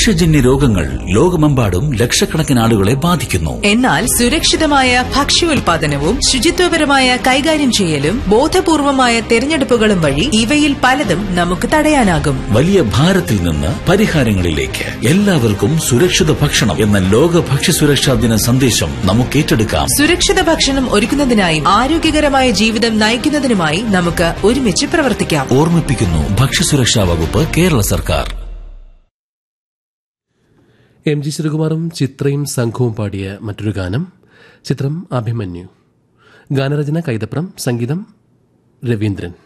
ഭക്ഷ്യജന്യ രോഗങ്ങൾ ലോകമെമ്പാടും ലക്ഷക്കണക്കിന് ആളുകളെ ബാധിക്കുന്നു എന്നാൽ സുരക്ഷിതമായ ഭക്ഷ്യോൽപാദനവും ശുചിത്വപരമായ കൈകാര്യം ചെയ്യലും ബോധപൂർവമായ തെരഞ്ഞെടുപ്പുകളും വഴി ഇവയിൽ പലതും നമുക്ക് തടയാനാകും വലിയ ഭാരത്തിൽ നിന്ന് പരിഹാരങ്ങളിലേക്ക് എല്ലാവർക്കും സുരക്ഷിത ഭക്ഷണം എന്ന ലോക ഭക്ഷ്യസുരക്ഷാ ദിന സന്ദേശം നമുക്ക് ഏറ്റെടുക്കാം സുരക്ഷിത ഭക്ഷണം ഒരുക്കുന്നതിനായും ആരോഗ്യകരമായ ജീവിതം നയിക്കുന്നതിനുമായി നമുക്ക് ഒരുമിച്ച് പ്രവർത്തിക്കാം ഓർമ്മിപ്പിക്കുന്നു ഭക്ഷ്യസുരക്ഷാ വകുപ്പ് കേരള സർക്കാർ എം ജി ശ്രീകുമാറും ചിത്രയും സംഘവും പാടിയ മറ്റൊരു ഗാനം ചിത്രം അഭിമന്യു ഗാനരചന കൈതപ്രം സംഗീതം രവീന്ദ്രൻ